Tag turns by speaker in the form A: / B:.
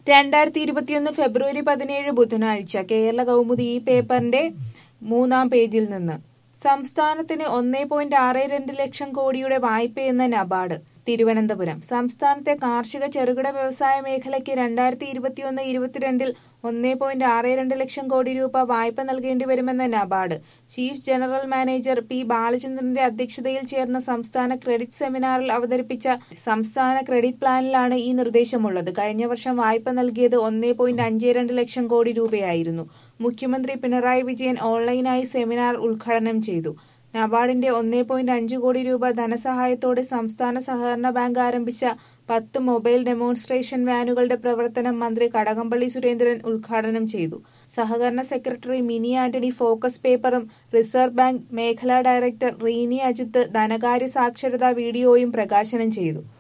A: രണ്ടായിരത്തി ഇരുപത്തിയൊന്ന് ഫെബ്രുവരി പതിനേഴ് ബുധനാഴ്ച കേരള കൗമുദി ഈ പേപ്പറിന്റെ മൂന്നാം പേജിൽ നിന്ന് സംസ്ഥാനത്തിന് ഒന്നേ പോയിന്റ് ആറ് രണ്ട് ലക്ഷം കോടിയുടെ വായ്പയെന്ന നബാർഡ് തിരുവനന്തപുരം സംസ്ഥാനത്തെ കാർഷിക ചെറുകിട വ്യവസായ മേഖലയ്ക്ക് രണ്ടായിരത്തി ഇരുപത്തിയൊന്ന് ഇരുപത്തിരണ്ടിൽ ഒന്നേ പോയിന്റ് ആറ് രണ്ട് ലക്ഷം കോടി രൂപ വായ്പ നൽകേണ്ടി വരുമെന്ന NABARD chief general manager P ബാലചന്ദ്രന്റെ അധ്യക്ഷതയിൽ ചേർന്ന സംസ്ഥാന ക്രെഡിറ്റ് സെമിനാറിൽ അവതരിപ്പിച്ച സംസ്ഥാന ക്രെഡിറ്റ് പ്ലാനിലാണ് ഈ നിർദ്ദേശമുള്ളത് കഴിഞ്ഞ വർഷം വായ്പ നൽകിയത് ഒന്നേ പോയിന്റ് അഞ്ച് രണ്ട് ലക്ഷം കോടി രൂപയായിരുന്നു മുഖ്യമന്ത്രി പിണറായി വിജയൻ ഓൺലൈനായി സെമിനാർ ഉദ്ഘാടനം ചെയ്തു നബാർഡിന്റെ ഒന്നേ പോയിന്റ് അഞ്ച് കോടി രൂപ ധനസഹായത്തോടെ സംസ്ഥാന സഹകരണ ബാങ്ക് ആരംഭിച്ച പത്ത് മൊബൈൽ ഡെമോൺസ്ട്രേഷൻ വാനുകളുടെ പ്രവർത്തനം മന്ത്രി കടകംപള്ളി സുരേന്ദ്രൻ ഉദ്ഘാടനം ചെയ്തു സഹകരണ സെക്രട്ടറി മിനി ആന്റണി ഫോക്കസ് പേപ്പറും റിസർവ് ബാങ്ക് മേഖലാ ഡയറക്ടർ റീനി അജിത്ത് ധനകാര്യ സാക്ഷരതാ വീഡിയോയും പ്രകാശനം ചെയ്തു